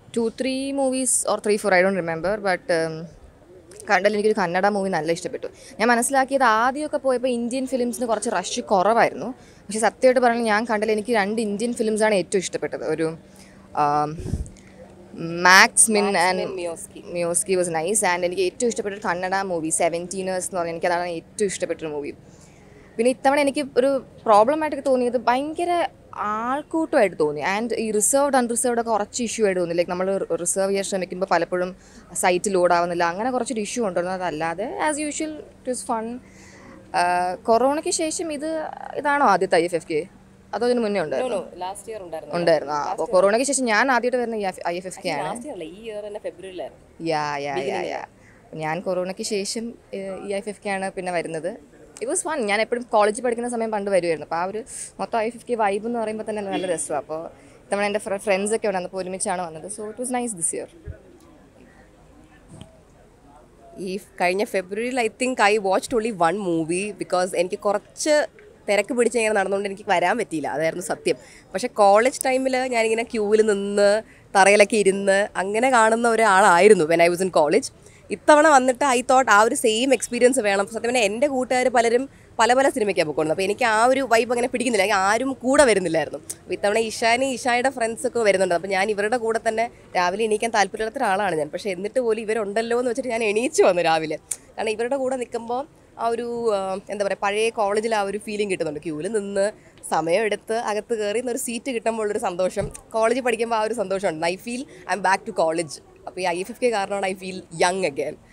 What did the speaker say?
to three movies or three four I don't remember but കണ്ടതിൽ എനിക്കൊരു Kannada movie നല്ല ഇഷ്ടപ്പെട്ടു ഞാൻ മനസ്സിലാക്കിയത് ആദ്യമൊക്കെ പോയപ്പോൾ ഇന്ത്യൻ ഫിലിംസിന് കുറച്ച് റഷ് കുറവായിരുന്നു പക്ഷേ സത്യമായിട്ട് പറഞ്ഞാൽ ഞാൻ കണ്ടതിൽ എനിക്ക് രണ്ട് ഇന്ത്യൻ ഫിലിംസാണ് ഏറ്റവും ഇഷ്ടപ്പെട്ടത് ഒരു മാക്സ് മിൻ ആൻഡ് മിയോസ്കി മ്യൂസ്കി വാസ് നൈസ് ആൻഡ് എനിക്ക് ഏറ്റവും ഇഷ്ടപ്പെട്ട ഒരു കന്നഡ മൂവി സെവൻറ്റീനേഴ്സ് എന്ന് പറഞ്ഞാൽ എനിക്കതാണ് ഏറ്റവും ഇഷ്ടപ്പെട്ടൊരു മൂവി പിന്നെ ഇത്തവണ എനിക്ക് ഒരു പ്രോബ്ലമായിട്ടൊക്കെ തോന്നിയത് ഭയങ്കര ആൾക്കൂട്ടമായിട്ട് തോന്നി ആൻഡ് ഈ റിസർവ്ഡ് അൺറിസർവ്ഡ് ഒക്കെ കുറച്ച് ഇഷ്യൂ ആയിട്ട് തോന്നി ലൈക്ക് നമ്മൾ റിസർവ് ചെയ്യാൻ ശ്രമിക്കുമ്പോൾ പലപ്പോഴും സൈറ്റ് ലോഡ് ആവുന്നില്ല അങ്ങനെ കുറച്ചൊരു ഇഷ്യൂ ഉണ്ടെന്ന് അതല്ലാതെ as usual it was fun കൊറോണയ്ക്ക് ശേഷം ഇത് ഇതാണോ ആദ്യത്തെ ഐ എഫ് എഫ് കെ അതോ അതിന് മുന്നേ ഉണ്ടായിരുന്നു ലാസ്റ്റ് ഇയർ ഉണ്ടായിരുന്നു ഉണ്ടായിരുന്നു ആ അപ്പോൾ കൊറോണയ്ക്ക് ശേഷം ഞാൻ ആദ്യമായിട്ട് വരുന്ന ഐ എഫ് എഫ് കെ ആണ് ലാസ്റ്റ് ഇയർ അല്ല ഈ ഇയർ തന്നെ ഫെബ്രുവരിയിലായിരുന്നു യാ യാ യാ യാ ഞാൻ കൊറോണയ്ക്ക് ശേഷം ഈ ഐ ഫിഫ് ആണ് പിന്നെ വരുന്നത് ഇറ്റ് വാസ് ഫൺ ഞാൻ എപ്പോഴും കോളേജിൽ പഠിക്കുന്ന സമയം പണ്ട് വരുമായിരുന്നു അപ്പോൾ ആ ഒരു മൊത്തം ഐ ഫിഫ്റ്റി വൈബ് എന്ന് പറയുമ്പോൾ തന്നെ നല്ല രസമാണ് അപ്പോൾ ഇത്തവണ എൻ്റെ ഫ്രണ്ട്സ് ഒക്കെ ഉണ്ട് അപ്പോൾ ഒരുമിച്ചാണ് വന്നത് so it was nice this year ഈ കഴിഞ്ഞ ഫെബ്രുവരിയിൽ I think I watched only one movie because എനിക്ക് കുറച്ച് തിരക്ക് പിടിച്ച് ഇങ്ങനെ നടന്നുകൊണ്ട് എനിക്ക് വരാൻ പറ്റിയില്ല അതായിരുന്നു സത്യം പക്ഷേ കോളേജ് ടൈമിൽ ഞാനിങ്ങനെ ക്യൂവിൽ നിന്ന് തറയിലൊക്കെ ഇരുന്ന് അങ്ങനെ കാണുന്ന ഒരാളായിരുന്നു when I was in college ഇത്തവണ വന്നിട്ട് ഐ തോട്ട് ആ ഒരു സെയിം എക്സ്പീരിയൻസ് വേണം സത്യം പറഞ്ഞാൽ എൻ്റെ കൂട്ടുകാർ പലരും പല പല സിനിമയ്ക്കാണ് പോയിക്കൊണ്ടത് അപ്പോൾ എനിക്ക് ആ ഒരു വൈബ് അങ്ങനെ പിടിക്കുന്നില്ല എനിക്ക് ആരും കൂടെ വരുന്നില്ലായിരുന്നു അപ്പോൾ ഇത്തവണ ഇഷാനി ഇഷായുടെ ഫ്രണ്ട്സ് ഒക്കെ വരുന്നുണ്ട് അപ്പോൾ ഞാൻ ഇവരുടെ കൂടെ തന്നെ രാവിലെ എണീക്കാൻ താല്പര്യമില്ലാത്ത ഒരാളാണ് ഞാൻ പക്ഷേ എന്നിട്ട് പോലും ഇവരുണ്ടല്ലോ എന്ന് വെച്ചിട്ട് ഞാൻ എണീച്ചു വന്നു രാവിലെ കാരണം ഇവരുടെ കൂടെ നിൽക്കുമ്പോൾ ആ ഒരു ആ, എന്താ പറയുക പഴയ കോളേജിൽ ആ ഒരു ഫീലിംഗ് കിട്ടുന്നുണ്ട് ക്യൂവിൽ നിന്ന് സമയമെടുത്ത് അകത്ത് കയറി ഒരു സീറ്റ് കിട്ടുമ്പോൾ ഉള്ളൊരു സന്തോഷം കോളേജിൽ പഠിക്കുമ്പോൾ ആ ഒരു സന്തോഷമുണ്ട് I feel I am back to college അപ്പോൾ ഈ ഐ എഫ് എഫ് കെ കാരണമാണ് ഐ ഫീൽ യങ് അഗൈൻ